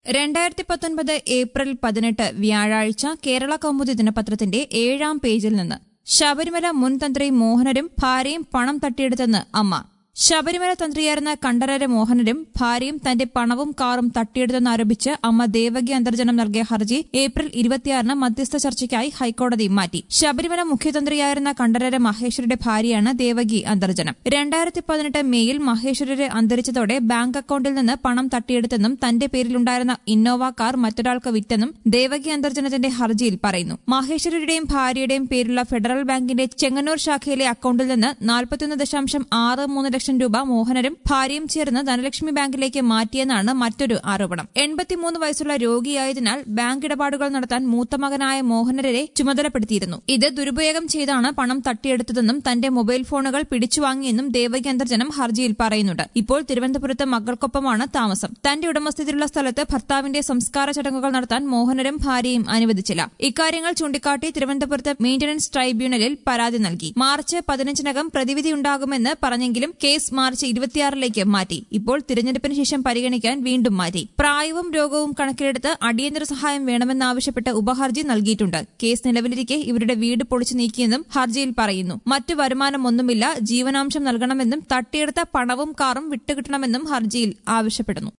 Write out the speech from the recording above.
രണ്ടായിരത്തി പത്തൊൻപത് ഏപ്രിൽ പതിനെട്ട് വ്യാഴാഴ്ച കേരള കൗമുദി ദിനപത്രത്തിന്റെ ഏഴാം പേജിൽ നിന്ന് ശബരിമല മുൻ തന്ത്രി മോഹനരും ഭാര്യയും പണം തട്ടിയെടുത്തെന്ന് അമ്മ ശബരിമല തന്ത്രിയായിരുന്ന കണ്ഠരര് മോഹനരും ഭാര്യയും തന്റെ പണവും കാറും തട്ടിയെടുത്തെന്നാരോപിച്ച് അമ്മ ദേവകി അന്തർജനം നൽകിയ ഹർജി ഏപ്രിൽ ഇരുപത്തിയാറിന് മധ്യസ്ഥ ചർച്ചയ്ക്കായി ഹൈക്കോടതി മാറ്റി ശബരിമല മുഖ്യതന്ത്രിയായിരുന്ന കണ്ഠരര് മഹേശ്വരിയുടെ ഭാര്യയാണ് ദേവകി അന്തർജനം രണ്ടായിരത്തി പതിനെട്ട് മെയ്യിൽ മഹേശ്വരര് അന്തരിച്ചതോടെ ബാങ്ക് അക്കൌണ്ടിൽ നിന്ന് പണം തട്ടിയെടുത്തെന്നും തന്റെ പേരിലുണ്ടായിരുന്ന ഇന്നോവ കാർ മറ്റൊരാൾക്ക് വിറ്റെന്നും ദേവകി അന്തർജനത്തിന്റെ ഹർജിയിൽ പറയുന്നു മഹേശ്വരരുടെയും ഭാര്യയുടെയും പേരിലുള്ള ഫെഡറൽ ബാങ്കിന്റെ ചെങ്ങന്നൂർ ശാഖയിലെ അക്കൌണ്ടിൽ നിന്ന് നാൽപ്പത്തിയൊന്ന് ദശാംശം ആറ് മൂന്ന് ലക്ഷം രൂപ മോഹനരും ഭാര്യയും ചേർന്ന് ധനലക്ഷ്മി ബാങ്കിലേക്ക് മാറ്റിയെന്നാണ് മറ്റൊരു ആരോപണം എൺപത്തിമൂന്ന് വയസ്സുള്ള രോഗിയായതിനാൽ ബാങ്ക് ഇടപാടുകൾ നടത്താൻ മൂത്ത മകനായ മോഹനരെ ചുമതലപ്പെടുത്തിയിരുന്നു ഇത് ദുരുപയോഗം ചെയ്താണ് പണം തട്ടിയെടുത്തതെന്നും തന്റെ മൊബൈൽ ഫോണുകൾ പിടിച്ചുവാങ്ങിയെന്നും ദേവകി അന്തർജനം ഹർജിയിൽ പറയുന്നുണ്ട് ഇപ്പോൾ തിരുവനന്തപുരത്ത് മക്കൾക്കൊപ്പമാണ് താമസം തന്റെ ഉടമസ്ഥതയിലുള്ള സ്ഥലത്ത് ഭർത്താവിന്റെ സംസ്കാര ചടങ്ങുകൾ നടത്താൻ മോഹനരും ഭാര്യയും അനുവദിച്ചില്ല ഇക്കാര്യങ്ങൾ ചൂണ്ടിക്കാട്ടി തിരുവനന്തപുരത്ത് മെയിന്റനൻസ് ട്രൈബ്യൂണലിൽ പരാതി നൽകി മാർച്ച് പതിനഞ്ചിനകം പ്രതിവിധിയുണ്ടാകുമെന്ന് പറഞ്ഞെങ്കിലും കേസ് മാർച്ച് ഇരുപത്തിയാറിലേക്ക് മാറ്റി ഇപ്പോൾ തിരഞ്ഞെടുപ്പിന് ശേഷം പരിഗണിക്കാൻ വീണ്ടും മാറ്റി പ്രായവും രോഗവും കണക്കിലെടുത്ത് അടിയന്തര സഹായം വേണമെന്നാവശ്യപ്പെട്ട് ഉപഹർജി നൽകിയിട്ടുണ്ട് കേസ് നിലവിലിരിക്കെ ഇവരുടെ വീട് പൊളിച്ചു നീക്കിയെന്നും ഹർജിയിൽ പറയുന്നു മറ്റു വരുമാനമൊന്നുമില്ല ജീവനാംശം നൽകണമെന്നും തട്ടിയെടുത്ത പണവും കാറും വിട്ടുകിട്ടണമെന്നും ഹർജിയിൽ ആവശ്യപ്പെടുന്നു